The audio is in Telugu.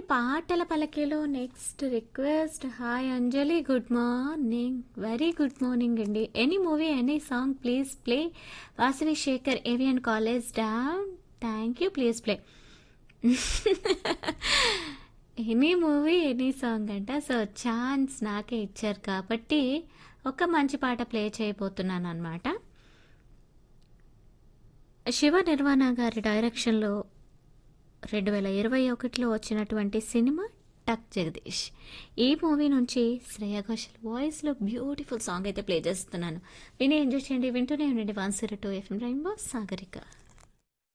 అండ్ పాటల పలకేలో next request hi Anjali good morning very good morning అండి any movie any song please play Vasavi Shekhar AVN college డామ్ thank you please play any movie any song అంట సో ఛాన్స్ నాకే ఇచ్చారు కాబట్టి ఒక మంచి పాట ప్లే చేయబోతున్నాను అనమాట శివ నిర్వాణ గారి డైరెక్షన్లో రెండు వేల ఇరవై ఒకటిలో వచ్చినటువంటి సినిమా టక్ జగదీష్ ఈ మూవీ నుంచి శ్రేయా ఘోషల్ వాయిస్లో బ్యూటిఫుల్ సాంగ్ అయితే ప్లే చేస్తున్నాను విని ఎంజాయ్ చేయండి వింటూనే ఉండండి one zero two FM rainbow Sagarika